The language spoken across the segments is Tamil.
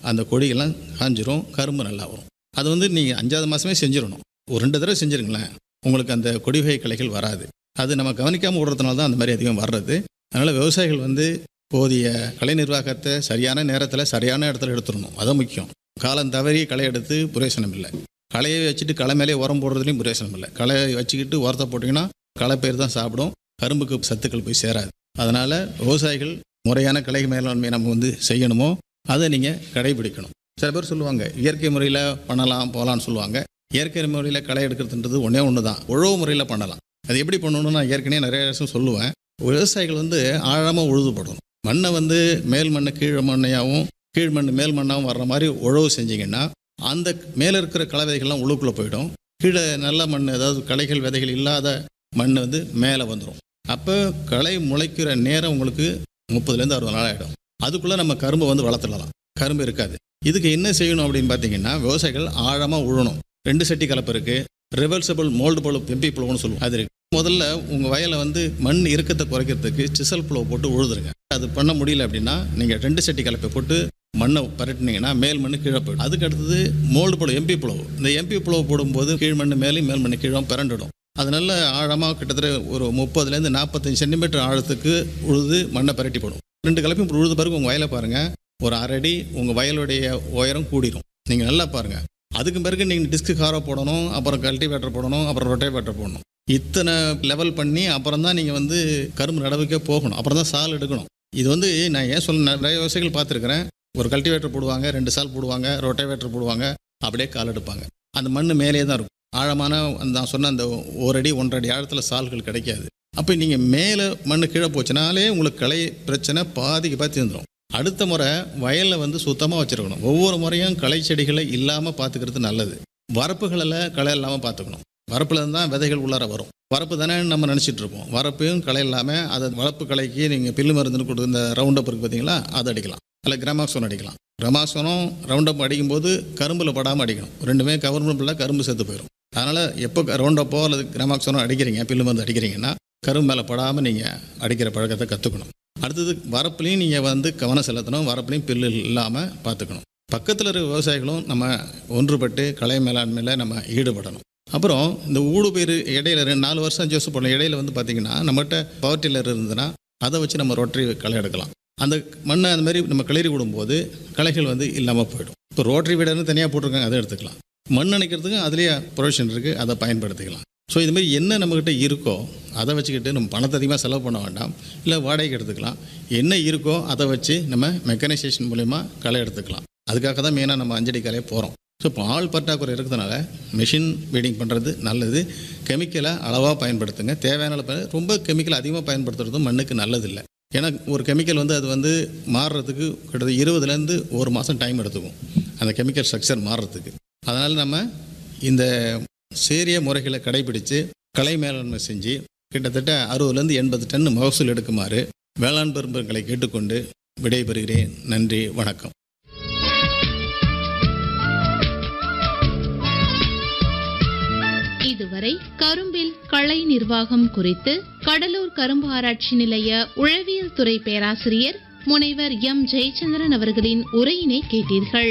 அந்த கொடியெல்லாம் காஞ்சிரும் கரும்பு நல்லா வரும் அது வந்து நீங்கள் அஞ்சாவது மாதமே செஞ்சிடணும் ஒரு ரெண்டு தடவை செஞ்சிருங்களேன் உங்களுக்கு அந்த கொடி வகை களைகள் வராது அது நம்ம கவனிக்காமல் விடுறதுனால தான் அந்த மாதிரி அதிகம் வர்றது அதனால் விவசாயிகள் வந்து போதிய கலை நிர்வாகத்தை சரியான நேரத்தில் சரியான இடத்துல எடுத்துடணும் அதான் முக்கியம் காலம் தவறி களை எடுத்து பிரயோசனம் இல்லை களையை வச்சுட்டு களை மேலே உரம் போடுறதுலையும் பிரயோசனம் இல்லை களையை வச்சுக்கிட்டு உரத்தை போட்டிங்கன்னா களை பயிர் தான் சாப்பிடும் கரும்புக்கு சத்துக்கள் போய் சேராது அதனால் விவசாயிகள் முறையான கலை மேலாண்மை நம்ம வந்து செய்யணுமோ அதை நீங்கள் கடைபிடிக்கணும் சில பேர் சொல்லுவாங்க இயற்கை முறையில் பண்ணலாம் போகலான்னு சொல்லுவாங்க இயற்கை முறையில் களை எடுக்கிறதுன்றது ஒன்றே ஒன்று தான் உழவு முறையில் பண்ணலாம் அது எப்படி பண்ணணும்னு நான் ஏற்கனவே நிறைய விஷயம் சொல்லுவேன் விவசாயிகள் வந்து ஆழமாக உழுதுபடணும் மண்ணை வந்து மேல் மண்ணை கீழ் மண்ணையாகவும் கீழ் மண் மேல் மண்ணாகவும் வர்ற மாதிரி உழவு செஞ்சீங்கன்னா அந்த மேலே இருக்கிற களை விதைகள்லாம் உள்ளுக்குள்ளே போயிடும் கீழே நல்ல மண் அதாவது களைகள் விதைகள் இல்லாத மண் வந்து மேலே வந்துடும் அப்போ களை முளைக்கிற நேரம் உங்களுக்கு முப்பதுலேருந்து அறுபது நாள் ஆகிடும் அதுக்குள்ளே நம்ம கரும்பை வந்து வளர்த்துடலாம் கரும்பு இருக்காது இதுக்கு என்ன செய்யணும் அப்படின்னு பார்த்தீங்கன்னா விவசாயிகள் ஆழமாக உழணும் ரெண்டு சட்டி கலப்பு இருக்குது ரிவர்சபிள் மோல்டு புழு எம்பி புழுவுன்னு சொல்லுவோம் அது இருக்கு முதல்ல உங்கள் வயலை வந்து மண் இறுக்கத்தை குறைக்கிறதுக்கு சிசல் புழுவை போட்டு உழுதுருங்க அது பண்ண முடியல அப்படின்னா நீங்கள் ரெண்டு சட்டி கலப்பை போட்டு மண்ணை பரட்டினீங்கன்னா மேல் மண் கீழே போயிடும் அதுக்கு அடுத்தது மோல்டு புழு எம்பி புழு இந்த எம்பி புழு போடும்போது கீழ் மண் மேலேயும் மேல் மண் கீழும் பிறண்டுடும் அது நல்ல ஆழமாக கிட்டத்தட்ட ஒரு முப்பதுலேருந்து நாற்பத்தஞ்சு சென்டிமீட்டர் ஆழத்துக்கு உழுது மண்ணை பரட்டி போடும் ரெண்டு கலப்பையும் உழுது பிறகு உங்கள் வயலை பாருங்கள் ஒரு அரடி உங்கள் வயலுடைய உயரம் கூடிரும் நீங்கள் நல்லா பாருங்கள் அதுக்கு பிறகு நீங்கள் டிஸ்க்கு காரோ போடணும் அப்புறம் கல்டிவேட்டர் போடணும் அப்புறம் ரொட்டேவேட்டர் போடணும் இத்தனை லெவல் பண்ணி அப்புறம் தான் நீங்கள் வந்து கரும்பு நடவுக்கே போகணும் அப்புறம் தான் சால் எடுக்கணும் இது வந்து நான் ஏன் சொல்ல நிறைய விவசாயிகள் பார்த்துருக்குறேன் ஒரு கல்டிவேட்டர் போடுவாங்க ரெண்டு சால் போடுவாங்க ரொட்டேவேட்டர் போடுவாங்க அப்படியே கால் எடுப்பாங்க அந்த மண் மேலே தான் இருக்கும் ஆழமான அந்த நான் சொன்ன அந்த ஒரு அடி ஒன்றரை அடி ஆழத்தில் சால்கள் கிடைக்காது அப்போ நீங்கள் மேலே மண் கீழே போச்சுனாலே உங்களுக்கு களை பிரச்சனை பாதிக்கு பாதி வந்துடும் அடுத்த முறை வயலில் வந்து சுத்தமாக வச்சுருக்கணும் ஒவ்வொரு முறையும் களை செடிகளை இல்லாமல் பார்த்துக்கிறது நல்லது வரப்புகளில் களை இல்லாமல் பார்த்துக்கணும் வரப்பில் தான் விதைகள் உள்ளார வரும் வரப்பு தானே நம்ம நினச்சிட்டு இருப்போம் வரப்பையும் களை இல்லாமல் அதை வளர்ப்பு களைக்கு நீங்கள் பில்லு மருந்துன்னு கொடுத்து இந்த ரவுண்ட் அப் இருக்குது பார்த்தீங்களா அதை அடிக்கலாம் இல்லை கிராமாக்சோன் அடிக்கலாம் கிராமாக்சோனும் ரவுண்ட் அப் அடிக்கும்போது கரும்பில் படாமல் அடிக்கணும் ரெண்டுமே கவர்மெண்ட்டில் கரும்பு செத்து போயிடும் அதனால் எப்போ ரவுண்ட் அப்போ அல்லது கிராமாக்சோனோ அடிக்கிறீங்க பில்லு மருந்து அடிக்கிறீங்கன்னா கரும்பு மேலே படாமல் நீங்கள் அடிக்கிற பழக்கத்தை கற்றுக்கணும் அடுத்தது வரப்புலையும் நீங்கள் வந்து கவனம் செலுத்தணும் வரப்புலையும் பில்லு இல்லாமல் பார்த்துக்கணும் பக்கத்தில் இருக்க விவசாயிகளும் நம்ம ஒன்றுபட்டு கலை மேலாண்மையில் நம்ம ஈடுபடணும் அப்புறம் இந்த ஊடு பயிர் இடையில ரெண்டு நாலு வருஷம் அஞ்சு வருஷம் போடணும் இடையில வந்து பார்த்தீங்கன்னா நம்மகிட்ட பவர் டில்லர் இருந்ததுன்னா அதை வச்சு நம்ம ரொட்டரி களை எடுக்கலாம் அந்த மண்ணை அந்த மாதிரி நம்ம கிளறி விடும்போது களைகள் வந்து இல்லாமல் போயிடும் இப்போ ரோட்டரி வீடர்னு தனியாக போட்டிருக்காங்க அதை எடுத்துக்கலாம் மண் அணைக்கிறதுக்கும் அதுலேயே ப்ரொவிஷன் இருக்குது அதை பயன்படுத்திக்கலாம் ஸோ இது மாதிரி என்ன நம்மக்கிட்ட இருக்கோ அதை வச்சுக்கிட்டு நம்ம பணத்தை அதிகமாக செலவு பண்ண வேண்டாம் இல்லை வாடகைக்கு எடுத்துக்கலாம் என்ன இருக்கோ அதை வச்சு நம்ம மெக்கனைசேஷன் மூலயமா களை எடுத்துக்கலாம் அதுக்காக தான் மெயினாக நம்ம அஞ்சடி கலையை போகிறோம் ஸோ இப்போ ஆள் பற்றாக்குறை இருக்கிறதுனால மிஷின் வீடிங் பண்ணுறது நல்லது கெமிக்கலை அளவாக பயன்படுத்துங்க தேவையான அளவு பயன் ரொம்ப கெமிக்கல் அதிகமாக பயன்படுத்துறதும் மண்ணுக்கு நல்லதில்லை ஏன்னா ஒரு கெமிக்கல் வந்து அது வந்து மாறுறதுக்கு கிட்டத்தட்ட இருபதுலேருந்து ஒரு மாதம் டைம் எடுத்துக்கும் அந்த கெமிக்கல் ஸ்ட்ரக்சர் மாறுறதுக்கு அதனால் நம்ம இந்த சேரிய முறைகளை கடைபிடித்து கலை மேலாண்மை செஞ்சு கிட்டத்தட்ட அறுபதுலேருந்து எண்பது டன் மகசூல் எடுக்குமாறு வேளாண் பெரும்பர்களை கேட்டுக்கொண்டு விடைபெறுகிறேன் நன்றி வணக்கம் இதுவரை கரும்பில் களை நிர்வாகம் குறித்து கடலூர் கரும்பு ஆராய்ச்சி நிலைய உழவியல் துறை பேராசிரியர் முனைவர் எம் ஜெயச்சந்திரன் அவர்களின் உரையினை கேட்டீர்கள்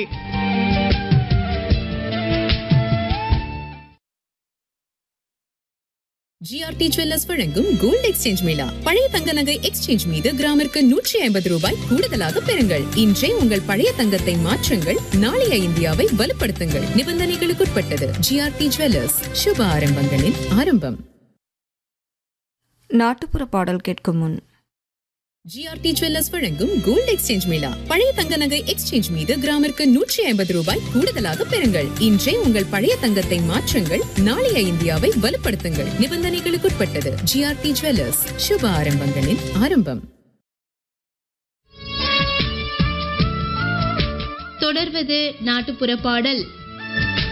ஜிஆர்டி ஜுவல்லர்ஸ் வழங்கும் கோல்ட் எக்ஸ்சேஞ்ச் மேளா பழைய தங்க நகை எக்ஸ்சேஞ்ச் மீது கிராமிற்கு நூற்றி ஐம்பது ரூபாய் கூடுதலாக பெறுங்கள் இன்றே உங்கள் பழைய தங்கத்தை மாற்றுங்கள் நாளைய இந்தியாவை வலுப்படுத்துங்கள் நிபந்தனைகளுக்குட்பட்டது ஜிஆர்டி ஜுவல்லர்ஸ் சுப ஆரம்பங்களின் ஆரம்பம் நாட்டுப்புற பாடல் கேட்கும் முன் ஜிஆர்டி ஜுவல்லர்ஸ் வழங்கும் கோல்ட் எக்ஸ்சேஞ்ச் மேளா பழைய தங்க நகை எக்ஸ்சேஞ்ச் மீது கிராமிற்கு நூற்றி ஐம்பது ரூபாய் கூடுதலாக பெறுங்கள் இன்றே உங்கள் பழைய தங்கத்தை மாற்றுங்கள் நாளைய இந்தியாவை வலுப்படுத்துங்கள் நிபந்தனைகளுக்குட்பட்டது ஜிஆர்டி ஜுவல்லர்ஸ் சுப ஆரம்பங்களின் ஆரம்பம் தொடர்வது நாட்டுப்புற பாடல்